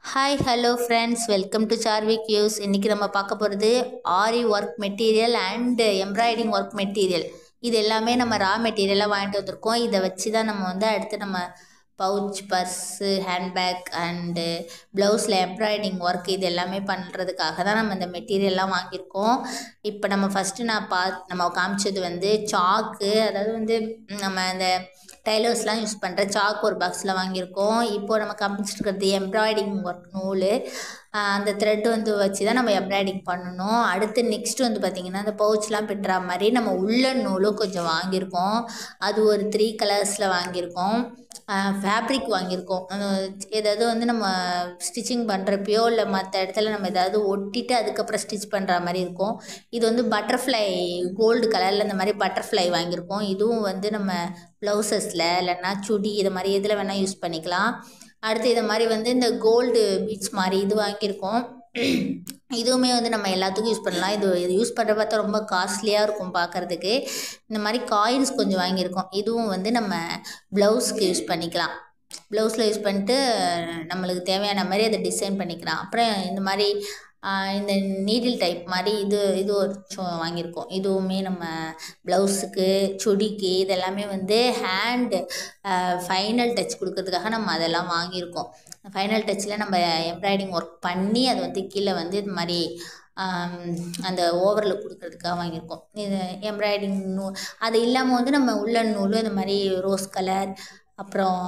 hi hello friends welcome to Sarvik யூஸ் இன்றைக்கி நம்ம பார்க்க போகிறது aari work material and embroidering work material இது எல்லாமே நம்ம ரா மெட்டீரியலாக வாங்கிட்டு வந்திருக்கோம் இதை வச்சு தான் நம்ம வந்து அடுத்து நம்ம பவுச் பர்ஸு ஹேண்ட்பேக் அண்டு ப்ளவுஸில் எம்ப்ராய்டிங் ஒர்க் இது எல்லாமே பண்ணுறதுக்காக தான் நம்ம இந்த மெட்டீரியல்லாம் வாங்கியிருக்கோம் இப்போ நம்ம ஃபஸ்ட்டு நான் பா நம்ம காமிச்சது வந்து சாக்கு அதாவது வந்து நம்ம இந்த டைலர்ஸ்லாம் யூஸ் பண்ணுற சாக் ஒரு பாக்ஸில் வாங்கியிருக்கோம் இப்போது நம்ம காமிச்சிருக்கிறது எம்ப்ராய்டிங் ஒர்க் நூல் அந்த த்ரெட் வந்து வச்சு தான் நம்ம எம்ப்ராய்டிங் பண்ணணும் அடுத்து நெக்ஸ்ட் வந்து பார்த்திங்கன்னா அந்த பவுச்லாம் பிட்டுற மாதிரி நம்ம உள்ள நூலும் கொஞ்சம் வாங்கியிருக்கோம் அது ஒரு த்ரீ கலர்ஸில் வாங்கியிருக்கோம் ஃபேப்ரிக் வாங்கியிருக்கோம் ஏதாவது வந்து நம்ம ஸ்டிச்சிங் பண்ணுறப்பயோ இல்லை மற்ற இடத்துல நம்ம ஏதாவது ஒட்டிட்டு அதுக்கப்புறம் ஸ்டிச் பண்ணுற மாதிரி இருக்கும் இது வந்து பட்டர்ஃப்ளை கோல்டு கலரில் இந்த மாதிரி பட்டர்ஃப்ளை வாங்கியிருக்கோம் இதுவும் வந்து நம்ம ப்ளவுசஸில் இல்லைன்னா சுடி இது மாதிரி எதில் வேணால் யூஸ் பண்ணிக்கலாம் அடுத்து இது மாதிரி வந்து இந்த கோல்டு பீட்ஸ் மாதிரி இது வாங்கியிருக்கோம் இதுவுமே வந்து நம்ம எல்லாத்துக்கும் யூஸ் பண்ணலாம் இது இது யூஸ் பண்ணுற பார்த்தா ரொம்ப காஸ்ட்லியாக இருக்கும் பார்க்குறதுக்கு இந்த மாதிரி காயின்ஸ் கொஞ்சம் வாங்கியிருக்கோம் இதுவும் வந்து நம்ம ப்ளவுஸ்க்கு யூஸ் பண்ணிக்கலாம் ப்ளவுஸில் யூஸ் பண்ணிட்டு நம்மளுக்கு தேவையான மாதிரி அதை டிசைன் பண்ணிக்கலாம் அப்புறம் இந்த மாதிரி இந்த நீடில் டைப் மாதிரி இது இது ஒரு வாங்கியிருக்கோம் இதுவுமே நம்ம ப்ளவுஸுக்கு சுடிக்கு இதெல்லாமே வந்து ஹேண்டு ஃபைனல் டச் கொடுக்கறதுக்காக நம்ம அதெல்லாம் வாங்கியிருக்கோம் ஃபைனல் டச்சில் நம்ம எம்ப்ராய்டிங் ஒர்க் பண்ணி அதை வந்து கீழே வந்து இது மாதிரி அந்த ஓவரில் கொடுக்கறதுக்காக வாங்கியிருக்கோம் இது எம்ப்ராய்டிங் நூ அது இல்லாமல் வந்து நம்ம உள்ளன் நூல் இந்த மாதிரி ரோஸ் கலர் அப்புறம்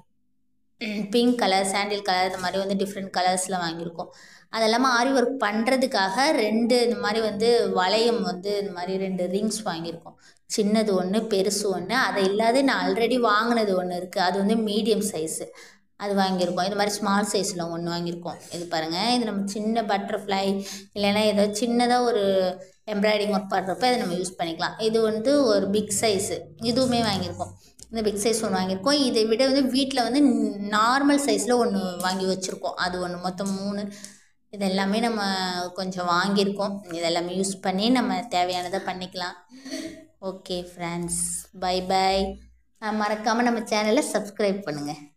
பிங்க் கலர் சாண்டில் கலர் இந்த மாதிரி வந்து டிஃப்ரெண்ட் கலர்ஸில் வாங்கியிருக்கோம் அது இல்லாமல் ஆரி ஒர்க் பண்ணுறதுக்காக ரெண்டு இந்த மாதிரி வந்து வளையம் வந்து இந்த மாதிரி ரெண்டு ரிங்ஸ் வாங்கியிருக்கோம் சின்னது ஒன்று பெருசு ஒன்று அதை இல்லாத நான் ஆல்ரெடி வாங்கினது ஒன்று இருக்குது அது வந்து மீடியம் சைஸு அது வாங்கியிருக்கோம் இது மாதிரி ஸ்மால் சைஸில் ஒன்று வாங்கியிருக்கோம் இது பாருங்கள் இது நம்ம சின்ன பட்டர்ஃப்ளை இல்லைன்னா ஏதோ சின்னதாக ஒரு எம்ப்ராய்டிங் ஒர்க் பண்ணுறப்ப அதை நம்ம யூஸ் பண்ணிக்கலாம் இது வந்து ஒரு பிக் சைஸு இதுவுமே வாங்கியிருக்கோம் இந்த பிக் சைஸ் ஒன்று வாங்கியிருக்கோம் இதை விட வந்து வீட்டில் வந்து நார்மல் சைஸில் ஒன்று வாங்கி வச்சுருக்கோம் அது ஒன்று மொத்தம் மூணு இது எல்லாமே நம்ம கொஞ்சம் வாங்கியிருக்கோம் இதெல்லாமே யூஸ் பண்ணி நம்ம தேவையானதை பண்ணிக்கலாம் ஓகே ஃப்ரெண்ட்ஸ் பை பை மறக்காமல் நம்ம சேனலை சப்ஸ்கிரைப் பண்ணுங்கள்